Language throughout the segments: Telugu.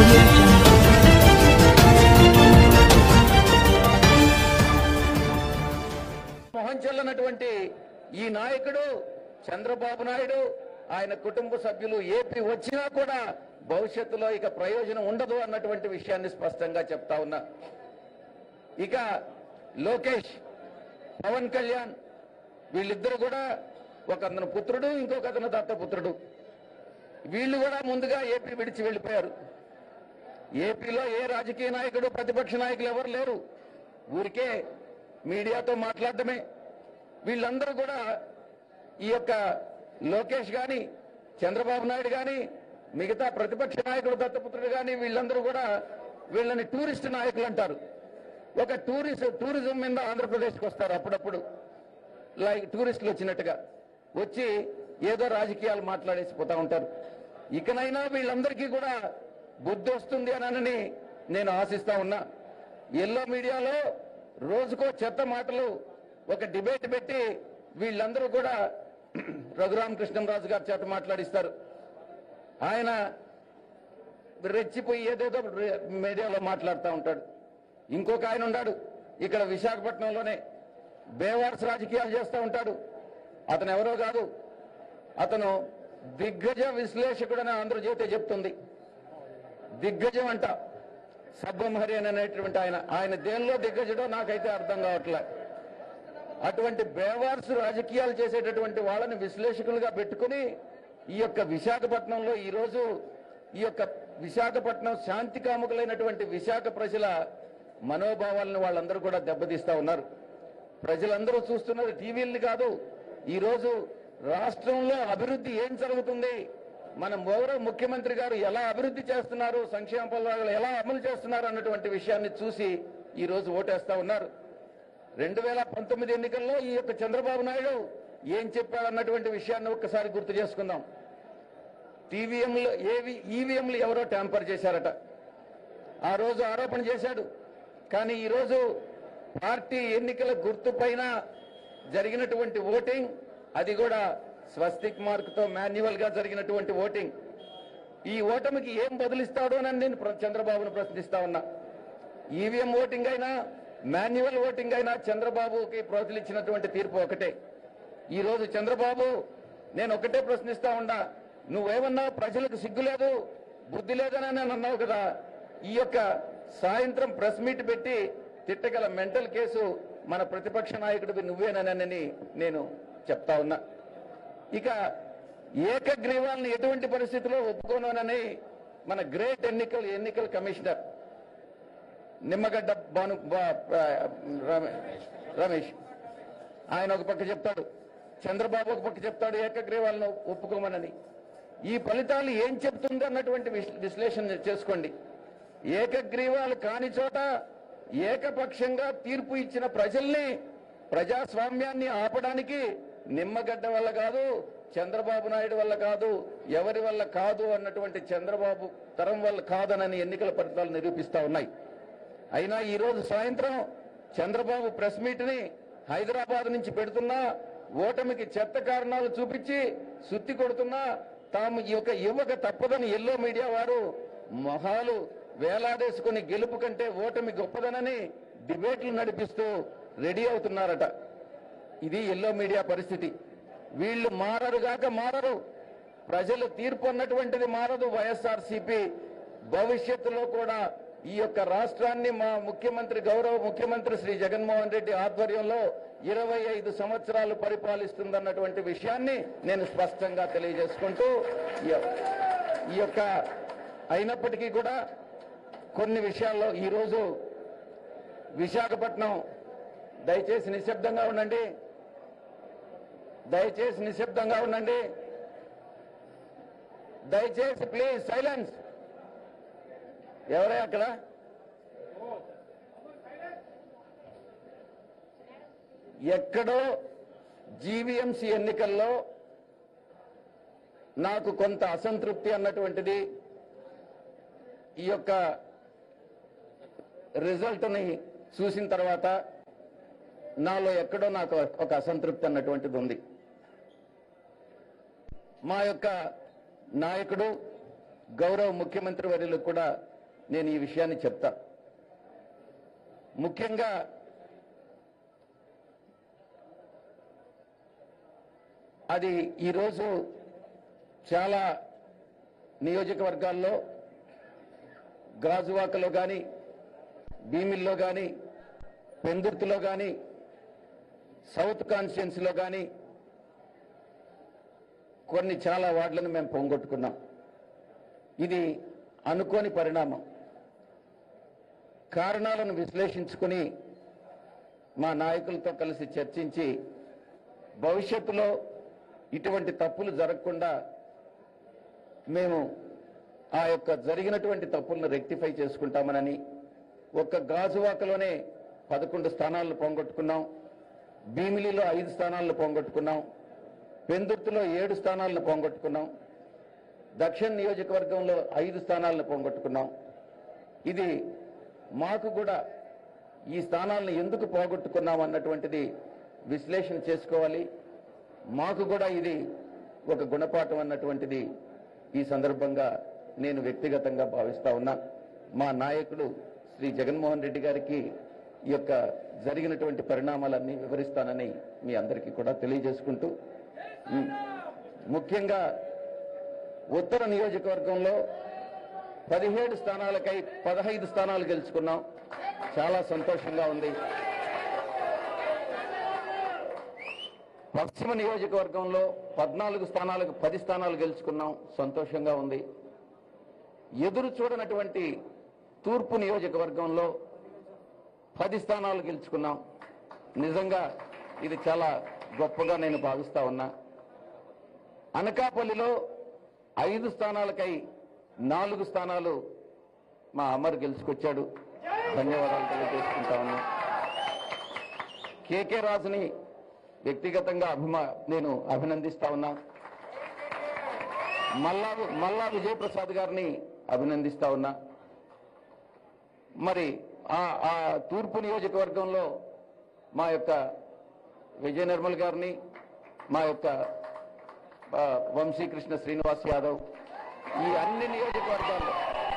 audio jungle. మొహం చెల్లనటువంటి ఈ నాయకుడు చంద్రబాబు నాయుడు ఆయన కుటుంబ సభ్యులు ఏపీ వచ్చినా కూడా భవిష్యత్తులో ఇక ప్రయోజనం ఉండదు అన్నటువంటి విషయాన్ని స్పష్టంగా చెప్తా ఉన్నా ఇక లోకేష్ పవన్ కళ్యాణ్ వీళ్ళిద్దరు కూడా ఒక అతను పుత్రుడు ఇంకొక అతను దత్తపుత్రుడు వీళ్ళు కూడా ముందుగా ఏపీ విడిచి వెళ్ళిపోయారు ఏపీలో ఏ రాజకీయ నాయకుడు ప్రతిపక్ష నాయకులు ఎవరు లేరు ఊరికే మీడియాతో మాట్లాడటమే వీళ్ళందరూ కూడా ఈ యొక్క లోకేష్ గాని చంద్రబాబు నాయుడు గాని మిగతా ప్రతిపక్ష నాయకుడు దత్తపుత్రుడు గాని వీళ్ళందరూ కూడా వీళ్ళని టూరిస్ట్ నాయకులు అంటారు ఒక టూరిస్ట్ టూరిజం మీద ఆంధ్రప్రదేశ్కి వస్తారు అప్పుడప్పుడు లైక్ టూరిస్టులు వచ్చినట్టుగా వచ్చి ఏదో రాజకీయాలు మాట్లాడేసి పోతా ఉంటారు ఇకనైనా వీళ్ళందరికీ కూడా బుద్ధి వస్తుంది అని నేను ఆశిస్తా ఉన్నా ఎల్లో మీడియాలో రోజుకో చెత్త మాటలు ఒక డిబేట్ పెట్టి వీళ్ళందరూ కూడా రఘురామకృష్ణంరాజు గారి చేత మాట్లాడిస్తారు ఆయన రెచ్చిపోయి ఏదేదో రే- మీడియాలో మాట్లాడుతూ ఉంటాడు ఇంకొక ఆయన ఉన్నాడు ఇక్కడ విశాఖపట్నంలోనే బేవార్స్ రాజకీయాలు చేస్తూ ఉంటాడు అతను ఎవరో కాదు అతను దిగ్గజ విశ్లేషకుడని ఆంధ్రజ్యోతి చెప్తుంది దిగ్గజం అంట సబ్బమహరి అని అనేటువంటి ఆయన ఆయన దేనిలో దిగ్గజడో నాకైతే అర్థం కావట్లే అటువంటి బేవార్స్ రాజకీయాలు చేసేటటువంటి వాళ్ళని విశ్లేషకులుగా పెట్టుకుని ఈ యొక్క విశాఖపట్నంలో ఈరోజు ఈ యొక్క విశాఖపట్నం శాంతి కాముకులైనటువంటి విశాఖ ప్రజల మనోభావాలను వాళ్ళందరూ కూడా దెబ్బతీస్తా ఉన్నారు ప్రజలందరూ చూస్తున్నది టీవీల్ని కాదు ఈరోజు రాష్ట్రంలో అభివృద్ధి ఏం జరుగుతుంది మన గౌరవ ముఖ్యమంత్రి గారు ఎలా అభివృద్ధి చేస్తున్నారు సంక్షేమ పథకాలు ఎలా అమలు చేస్తున్నారు అన్నటువంటి విషయాన్ని చూసి ఈ రోజు ఓటేస్తా ఉన్నారు రెండు వేల పంతొమ్మిది ఎన్నికల్లో ఈ యొక్క చంద్రబాబు నాయుడు ఏం చెప్పాడన్నటువంటి విషయాన్ని ఒక్కసారి గుర్తు చేసుకుందాం టీవీఎంలు ఏవి ఈవీఎంలు ఎవరో ట్యాంపర్ చేశారట ఆ రోజు ఆరోపణ చేశాడు కానీ ఈరోజు పార్టీ ఎన్నికల గుర్తు పైన జరిగినటువంటి ఓటింగ్ అది కూడా స్వస్తిక్ మార్కుతో మాన్యువల్ గా జరిగినటువంటి ఓటింగ్ ఈ ఓటమికి ఏం బదులిస్తాడో అని నేను ప్ర- చంద్రబాబును ప్రశ్నిస్తా ఉన్నా ఈవీఎం ఓటింగ్ అయినా మాన్యువల్ ఓటింగ్ అయినా చంద్రబాబుకి ప్రజలు ఇచ్చినటువంటి తీర్పు ఒకటే ఈ రోజు చంద్రబాబు నేను ఒకటే ప్రశ్నిస్తా ఉన్నా నువ్వేమన్నావు ప్రజలకు సిగ్గు లేదు బుద్ధి లేదని నేను అన్నావు కదా ఈ యొక్క సాయంత్రం ప్రెస్ మీట్ పెట్టి తిట్టగల మెంటల్ కేసు మన ప్రతిపక్ష నాయకుడివి నువ్వేనని నేను చెప్తా ఉన్నా ఇక ఏకగ్రీవాలను ఎటువంటి పరిస్థితిలో ఒప్పుకోనని మన గ్రేట్ ఎన్నికల ఎన్నికల కమిషనర్ నిమ్మగడ్డ భాను బా- బా- రమే- రమేష్ ఆయన ఒక పక్క చెప్తాడు చంద్రబాబు ఒక పక్క చెప్తాడు ఏకగ్రీవాలను ఒప్పుకోమనని ఈ ఫలితాలు ఏం చెప్తుంది అన్నటువంటి విశ్- విశ్లేషణ చేసుకోండి ఏకగ్రీవాలు కాని చోట ఏకపక్షంగా తీర్పు ఇచ్చిన ప్రజల్ని ప్రజాస్వామ్యాన్ని ఆపడానికి నిమ్మగడ్డ వల్ల కాదు చంద్రబాబు నాయుడు వల్ల కాదు ఎవరి వల్ల కాదు అన్నటువంటి చంద్రబాబు తరం వల్ల కాదనని ఎన్నికల ఫలితాలు నిరూపిస్తా ఉన్నాయి అయినా ఈ రోజు సాయంత్రం చంద్రబాబు ప్రెస్ మీట్ ని హైదరాబాద్ నుంచి పెడుతున్నా ఓటమికి చెత్త కారణాలు చూపించి సుత్తి కొడుతున్నా తాము ఈ యొక్క యువక తప్పదని ఎల్లో మీడియా వారు మొహాలు వేలాడేసుకుని గెలుపు కంటే ఓటమి గొప్పదనని డిబేట్లు నడిపిస్తూ రెడీ అవుతున్నారట ఇది ఎల్లో మీడియా పరిస్థితి వీళ్ళు మారరుగాక మారరు ప్రజల తీర్పు అన్నటువంటిది మారదు వైఎస్ఆర్సీపీ భవిష్యత్తులో కూడా ఈ యొక్క రాష్ట్రాన్ని మా ముఖ్యమంత్రి గౌరవ ముఖ్యమంత్రి శ్రీ జగన్మోహన్ రెడ్డి ఆధ్వర్యంలో ఇరవై ఐదు సంవత్సరాలు పరిపాలిస్తుందన్నటువంటి విషయాన్ని నేను స్పష్టంగా తెలియజేసుకుంటూ ఈ- ఈ యొక్క అయినప్పటికీ కూడా కొన్ని విషయాల్లో ఈరోజు విశాఖపట్నం దయచేసి నిశ్శబ్దంగా ఉండండి దయచేసి నిశ్శబ్దంగా ఉండండి దయచేసి ప్లీజ్ సైలెన్స్ ఎవరే అక్కడ ఎక్కడో జీవీఎంసీ ఎన్నికల్లో నాకు కొంత అసంతృప్తి అన్నటువంటిది ఈ యొక్క రిజల్ట్ని చూసిన తర్వాత నాలో ఎక్కడో నాకు ఒక అసంతృప్తి అన్నటువంటిది ఉంది మా యొక్క నాయకుడు గౌరవ ముఖ్యమంత్రి వర్యులకు కూడా నేను ఈ విషయాన్ని చెప్తా ముఖ్యంగా అది ఈరోజు చాలా నియోజకవర్గాల్లో గాజువాకలో కానీ భీమిల్లో కానీ పెందుర్తిలో కానీ సౌత్ కాన్స్టిట్యున్సీలో కానీ కొన్ని చాలా వార్డులను మేము పొంగొట్టుకున్నాం ఇది అనుకోని పరిణామం కారణాలను విశ్లేషించుకుని మా నాయకులతో కలిసి చర్చించి భవిష్యత్తులో ఇటువంటి తప్పులు జరగకుండా మేము ఆ యొక్క జరిగినటువంటి తప్పులను రెక్టిఫై చేసుకుంటామనని ఒక్క గాజువాకలోనే పదకొండు స్థానాలను పోగొట్టుకున్నాం భీమిలిలో ఐదు స్థానాలను పోగొట్టుకున్నాం పెందుర్తిలో ఏడు స్థానాలను పోగొట్టుకున్నాం దక్షిణ నియోజకవర్గంలో ఐదు స్థానాలను పోగొట్టుకున్నాం ఇది మాకు కూడా ఈ స్థానాలను ఎందుకు పోగొట్టుకున్నాం అన్నటువంటిది విశ్లేషణ చేసుకోవాలి మాకు కూడా ఇది ఒక గుణపాఠం అన్నటువంటిది ఈ సందర్భంగా నేను వ్యక్తిగతంగా భావిస్తా ఉన్నా మా నాయకుడు శ్రీ జగన్మోహన్ రెడ్డి గారికి ఈ యొక్క జరిగినటువంటి పరిణామాలన్నీ వివరిస్తానని మీ అందరికీ కూడా తెలియజేసుకుంటూ ఉమ్, ముఖ్యంగా ఉత్తర నియోజకవర్గంలో పదిహేడు స్థానాలకై పదహైదు స్థానాలు గెలుచుకున్నాం చాలా సంతోషంగా ఉంది పశ్చిమ నియోజకవర్గంలో పద్నాలుగు స్థానాలకు పది స్థానాలు గెలుచుకున్నాం సంతోషంగా ఉంది ఎదురు చూడనటువంటి తూర్పు నియోజకవర్గంలో పది స్థానాలు గెలుచుకున్నాం నిజంగా ఇది చాలా గొప్పగా నేను భావిస్తా ఉన్నా అనకాపల్లిలో ఐదు స్థానాలకై నాలుగు స్థానాలు మా అమర్ గెలుచుకొచ్చాడు ధన్యవాదాలు తెలియజేసుకుంటా ఉన్నా కేకే రాజుని వ్యక్తిగతంగా అభిమా నేను అభినందిస్తా ఉన్నా మల్లా మల్లా విజయప్రసాద్ గారిని అభినందిస్తా ఉన్నా మరి ఆ ఆ తూర్పు నియోజకవర్గంలో మా యొక్క విజయ నిర్మల్ గారిని మా యొక్క ఆ, వంశీకృష్ణ శ్రీనివాస్ యాదవ్ ఈ అన్ని నియోజకవర్గాల్లో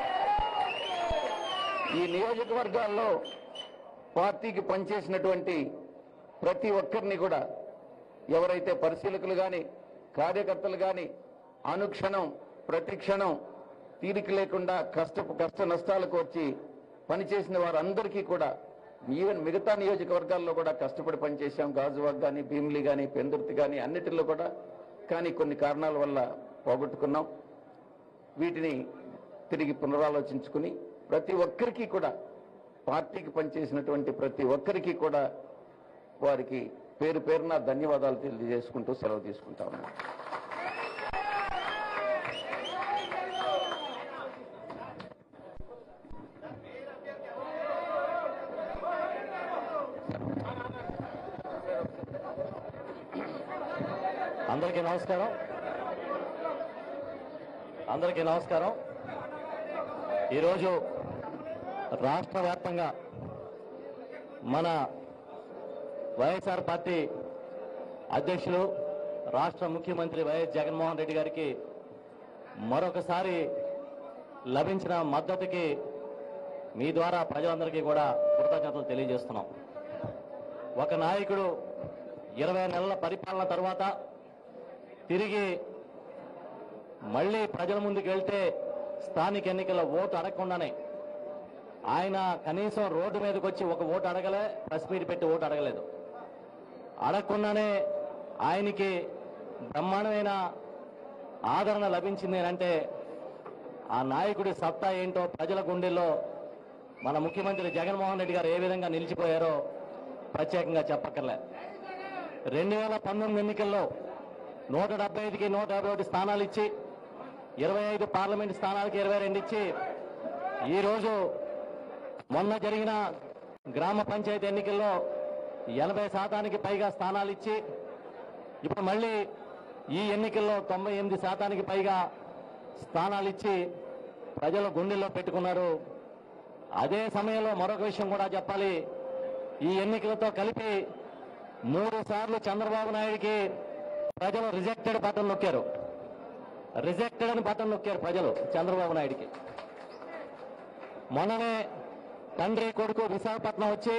ఈ నియోజకవర్గాల్లో పార్టీకి పనిచేసినటువంటి ప్రతి ఒక్కరిని కూడా ఎవరైతే పరిశీలకులు కానీ కార్యకర్తలు కానీ అనుక్షణం ప్రతి క్షణం తీరిక లేకుండా కష్ట కష్ట నష్టాలకు వచ్చి పనిచేసిన వారందరికీ కూడా ఈవెన్ మిగతా నియోజకవర్గాల్లో కూడా కష్టపడి పనిచేశాం గాజువాక్ కానీ భీమిలి కానీ పెందుర్తి కానీ అన్నిటిలో కూడా కానీ కొన్ని కారణాల వల్ల పోగొట్టుకున్నాం వీటిని తిరిగి పునరాలోచించుకుని ప్రతి ఒక్కరికి కూడా పార్టీకి పనిచేసినటువంటి ప్రతి ఒక్కరికి కూడా వారికి పేరు పేరున ధన్యవాదాలు తెలియజేసుకుంటూ సెలవు తీసుకుంటా ఉన్నాను అందరికీ నమస్కారం అందరికీ నమస్కారం ఈరోజు రాష్ట్ర వ్యాప్తంగా మన వైఎస్ఆర్ పార్టీ అధ్యక్షులు రాష్ట్ర ముఖ్యమంత్రి వైఎస్ జగన్మోహన్ రెడ్డి గారికి మరొకసారి లభించిన మద్దతుకి మీ ద్వారా ప్రజలందరికీ కూడా కృతజ్ఞతలు తెలియజేస్తున్నాం ఒక నాయకుడు ఇరవై నెలల పరిపాలన తర్వాత తిరిగి మళ్ళీ ప్రజల ముందుకు వెళ్తే స్థానిక ఎన్నికల ఓటు అడగకుండానే ఆయన కనీసం రోడ్డు మీదకి వచ్చి ఒక ఓటు అడగలే ప్రెస్ మీట్ పెట్టి ఓటు అడగలేదు అడగకుండానే ఆయనకి బ్రహ్మాండమైన ఆదరణ లభించింది అని అంటే ఆ నాయకుడి సత్తా ఏంటో ప్రజల గుండెల్లో మన ముఖ్యమంత్రి జగన్మోహన్ రెడ్డి గారు ఏ విధంగా నిలిచిపోయారో ప్రత్యేకంగా చెప్పక్కర్లే రెండు వేల పంతొమ్మిది ఎన్నికల్లో నూట డెబ్బై ఐదుకి నూట యాభై ఒకటి స్థానాలు ఇచ్చి ఇరవై ఐదు పార్లమెంట్ స్థానాలకి ఇరవై రెండు ఇచ్చి ఈరోజు మొన్న జరిగిన గ్రామ పంచాయతీ ఎన్నికల్లో ఎనభై శాతానికి పైగా స్థానాలు ఇచ్చి ఇప్పుడు మళ్ళీ ఈ ఎన్నికల్లో తొంభై ఎనిమిది శాతానికి పైగా స్థానాలు ఇచ్చి ప్రజల గుండెల్లో పెట్టుకున్నారు అదే సమయంలో మరొక విషయం కూడా చెప్పాలి ఈ ఎన్నికలతో కలిపి మూడు సార్లు చంద్రబాబు నాయుడికి ప్రజలు రిజెక్టెడ్ బటన్ నొక్కారు రిజెక్టెడ్ అని బటన్ నొక్కారు ప్రజలు చంద్రబాబు నాయుడికి మొన్ననే తండ్రి కొడుకు విశాఖపట్నం వచ్చి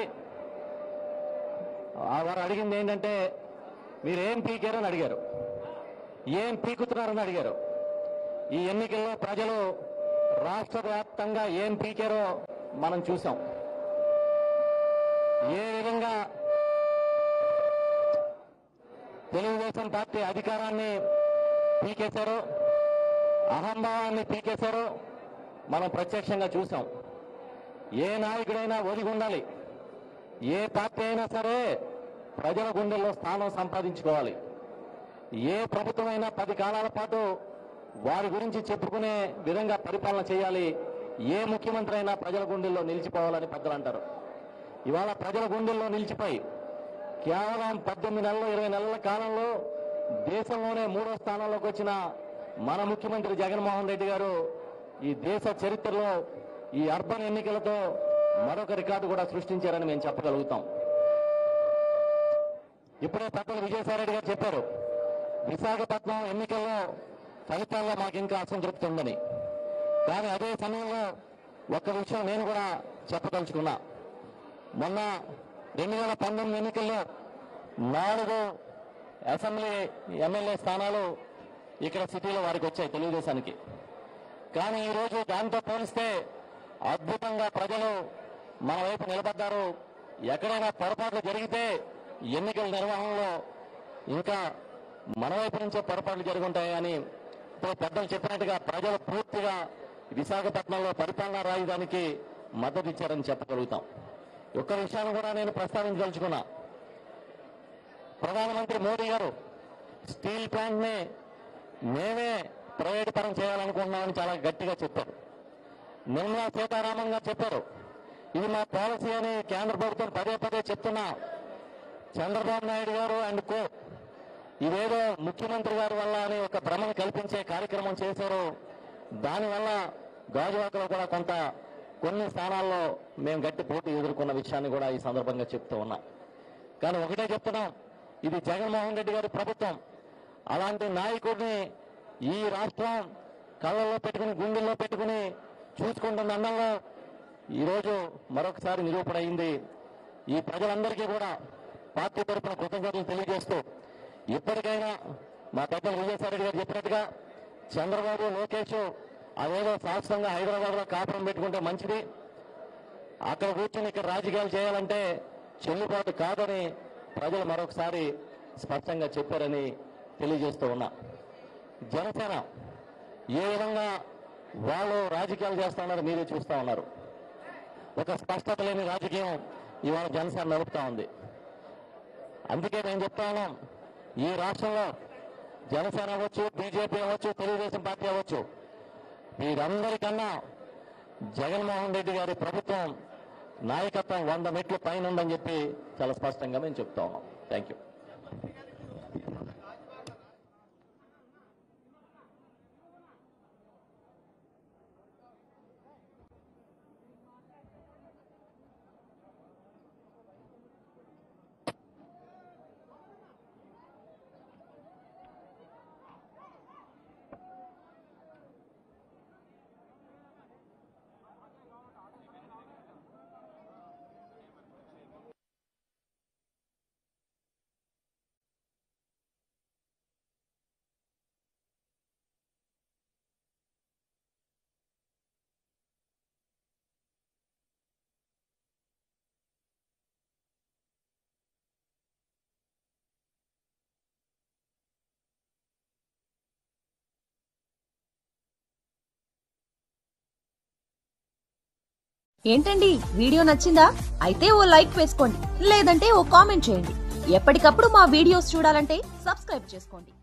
ఆ వారు అడిగింది ఏంటంటే మీరు ఏం పీకారని అడిగారు ఏం పీకుతున్నారని అడిగారు ఈ ఎన్నికల్లో ప్రజలు రాష్ట్ర వ్యాప్తంగా ఏం పీకారో మనం చూసాం ఏ విధంగా తెలుగుదేశం పార్టీ అధికారాన్ని పీకేశారో అహంభావాన్ని పీకేశారో మనం ప్రత్యక్షంగా చూసాం ఏ నాయకుడైనా ఒదిగి ఉండాలి ఏ పార్టీ అయినా సరే ప్రజల గుండెల్లో స్థానం సంపాదించుకోవాలి ఏ ప్రభుత్వమైనా పది కాలాల పాటు వారి గురించి చెప్పుకునే విధంగా పరిపాలన చేయాలి ఏ ముఖ్యమంత్రి అయినా ప్రజల గుండెల్లో నిలిచిపోవాలని పెద్దలు అంటారు ఇవాళ ప్రజల గుండెల్లో నిలిచిపోయి కేవలం పద్దెనిమిది నెలలు ఇరవై నెలల కాలంలో దేశంలోనే మూడో స్థానంలోకి వచ్చిన మన ముఖ్యమంత్రి జగన్మోహన్ రెడ్డి గారు ఈ దేశ చరిత్రలో ఈ అర్బన్ ఎన్నికలతో మరొక రికార్డు కూడా సృష్టించారని మేము చెప్పగలుగుతాం ఇప్పుడే పెద్దలు విజయసాయిరెడ్డి గారు చెప్పారు విశాఖపట్నం ఎన్నికల్లో ఫలితాల్లో మాకు ఇంకా అసంతృప్తి ఉందని కానీ అదే సమయంలో ఒక్క విషయం నేను కూడా చెప్పదలుచుకున్నా మొన్న రెండు వేల పంతొమ్మిది ఎన్నికల్లో నాలుగు అసెంబ్లీ ఎమ్మెల్యే స్థానాలు ఇక్కడ సిటీలో వారికి వచ్చాయి తెలుగుదేశానికి కానీ ఈరోజు దాంతో పోలిస్తే అద్భుతంగా ప్రజలు మన వైపు నిలబడ్డారు ఎక్కడైనా పొరపాట్లు జరిగితే ఎన్నికల నిర్వహణలో ఇంకా మన వైపు నుంచే పొరపాట్లు జరుగుంటాయని ఇప్పుడు పెద్దలు చెప్పినట్టుగా ప్రజలు పూర్తిగా విశాఖపట్నంలో పరిపాలనా రాజధానికి మద్దతు ఇచ్చారని చెప్పగలుగుతాం ఒక్క విషయాన్ని కూడా నేను ప్రస్తావించదలుచుకున్నా ప్రధానమంత్రి మోడీ గారు స్టీల్ ప్లాంట్ ని మేమే ప్రైవేట్ పరం చేయాలనుకుంటున్నామని చాలా గట్టిగా చెప్పారు నిర్మలా సీతారామన్ గారు చెప్పారు ఇది మా పాలసీ అని కేంద్ర ప్రభుత్వం పదే పదే చెప్తున్నా చంద్రబాబు నాయుడు గారు అండ్ కో ఇదేదో ముఖ్యమంత్రి గారి వల్ల అని ఒక భ్రమను కల్పించే కార్యక్రమం చేశారు దానివల్ల గాజువాకలో కూడా కొంత కొన్ని స్థానాల్లో మేము గట్టి పోటీ ఎదుర్కొన్న విషయాన్ని కూడా ఈ సందర్భంగా చెప్తూ ఉన్నా కానీ ఒకటే చెప్తున్నాం ఇది జగన్మోహన్ రెడ్డి గారి ప్రభుత్వం అలాంటి నాయకుడిని ఈ రాష్ట్రం కళ్ళల్లో పెట్టుకుని గుండెల్లో పెట్టుకుని చూసుకుంటున్న అందంలో ఈరోజు మరొకసారి నిరూపణ అయింది ఈ ప్రజలందరికీ కూడా పార్టీ తరఫున కృతజ్ఞతలు తెలియజేస్తూ ఇప్పటికైనా మా పెద్దలు విజయసాయి గారు చెప్పినట్టుగా చంద్రబాబు లోకేష్ అదేదో శాశ్వతంగా హైదరాబాద్ లో కాపురం పెట్టుకుంటే మంచిది అక్కడ కూర్చొని ఇక్కడ రాజకీయాలు చేయాలంటే చెల్లుబాటు కాదని ప్రజలు మరొకసారి స్పష్టంగా చెప్పారని తెలియజేస్తూ ఉన్నా జనసేన ఏ విధంగా వాళ్ళు రాజకీయాలు చేస్తా ఉన్నారు మీరే చూస్తా ఉన్నారు ఒక స్పష్టత లేని రాజకీయం ఇవాళ జనసేన నడుపుతా ఉంది అందుకే నేను చెప్తా ఉన్నాం ఈ రాష్ట్రంలో జనసేన అవ్వచ్చు బీజేపీ అవ్వచ్చు తెలుగుదేశం పార్టీ అవ్వచ్చు వీరందరికన్నా జగన్మోహన్ రెడ్డి గారి ప్రభుత్వం నాయకత్వం వంద మెట్లు పైన ఉందని చెప్పి చాలా స్పష్టంగా మేము చెప్తా ఉన్నాం థ్యాంక్ యూ ఏంటండి వీడియో నచ్చిందా అయితే ఓ లైక్ వేసుకోండి లేదంటే ఓ కామెంట్ చేయండి ఎప్పటికప్పుడు మా వీడియోస్ చూడాలంటే సబ్స్క్రైబ్ చేసుకోండి